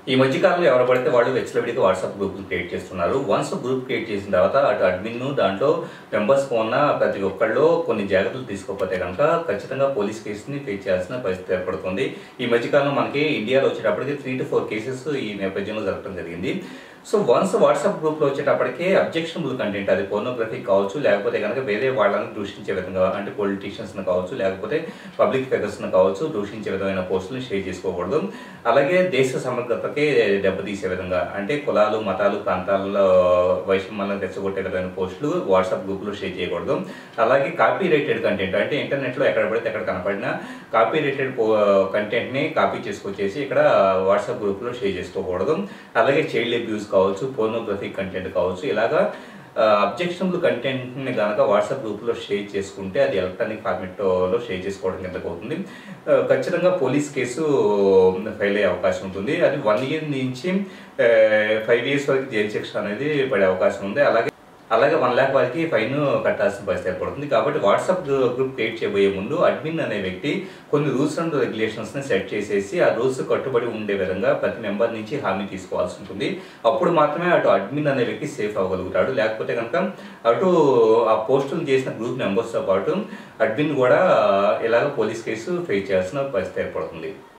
ఈ మధ్య కాలంలో ఎవరు పడితే వాళ్ళు వెచ్చలవిడిగా వాట్సాప్ గ్రూపులు క్రియేట్ చేస్తున్నారు వన్స్ గ్రూప్ క్రియేట్ చేసిన తర్వాత అటు అడ్మిన్ దాంట్లో మెంబర్స్ ఉన్న ప్రతి ఒక్కళ్ళు కొన్ని జాగ్రత్తలు తీసుకోకపోతే కనుక ఖచ్చితంగా పోలీస్ కేసుని ఫేస్ చేయాల్సిన పరిస్థితి ఏర్పడుతుంది ఈ మధ్యకాలంలో మనకి ఇండియాలో వచ్చేటప్పటికి త్రీ టు ఫోర్ కేసెస్ ఈ నేపథ్యంలో జరగడం జరిగింది సో వన్స్ వాట్సాప్ గ్రూప్లో వచ్చేటప్పటికే అబ్జెక్షనబుల్ కంటెంట్ అది పోర్నోగ్రఫీ కావచ్చు లేకపోతే కనుక వేరే వాళ్ళని దూషించే విధంగా అంటే పొలిటీషియన్స్ని కావచ్చు లేకపోతే పబ్లిక్ ఫిగర్స్ని కావచ్చు దూషించే విధమైన పోస్టులను షేర్ చేసుకోకూడదు అలాగే దేశ సమగ్రతకి దెబ్బతీసే విధంగా అంటే కులాలు మతాలు ప్రాంతాలలో వైషమ్యాలను తెచ్చగొట్టే విధమైన పోస్టులు వాట్సాప్ గ్రూప్లో షేర్ చేయకూడదు అలాగే కాపీ రైటెడ్ కంటెంట్ అంటే ఇంటర్నెట్లో ఎక్కడ పడితే ఎక్కడ కనపడినా కాపీ రైటెడ్ కంటెంట్ని కాపీ చేసుకొచ్చేసి ఇక్కడ వాట్సాప్ గ్రూప్లో షేర్ చేసుకోకూడదు అలాగే చైల్డ్ అబ్యూస్ కావచ్చు పోర్నోగ్రఫిక్ కంటెంట్ కావచ్చు ఇలాగా అబ్జెక్షనబుల్ కంటెంట్ని కనుక వాట్సాప్ గ్రూప్లో షేర్ చేసుకుంటే అది ఎలక్ట్రానిక్ ఫార్మెట్లో షేర్ చేసుకోవడం కిందకు అవుతుంది ఆ, ఖచ్చితంగా పోలీస్ కేసు ఫైల్ అయ్యే అవకాశం ఉంటుంది అది వన్ ఇయర్ నుంచి ఫైవ్ ఇయర్స్ వరకు జైలు శిక్ష అనేది పడే అవకాశం ఉంది అలాగే అలాగే వన్ ల్యాక్ వరకు ఫైన్ కట్టాల్సిన పరిస్థితి ఏర్పడుతుంది కాబట్టి వాట్సాప్ గ్రూప్ క్రియేట్ చేయబోయే ముందు అడ్మిన్ అనే వ్యక్తి కొన్ని రూల్స్ అండ్ రెగ్యులేషన్స్ని సెట్ చేసేసి ఆ రూల్స్ కట్టుబడి ఉండే విధంగా ప్రతి మెంబర్ నుంచి హామీ తీసుకోవాల్సి ఉంటుంది అప్పుడు మాత్రమే అటు అడ్మిన్ అనే వ్యక్తి సేఫ్ అవ్వగలుగుతాడు లేకపోతే కనుక అటు ఆ పోస్టులు చేసిన గ్రూప్ మెంబర్స్తో పాటు అడ్మిన్ కూడా ఇలాగ పోలీస్ కేసు ఫేస్ చేయాల్సిన పరిస్థితి ఏర్పడుతుంది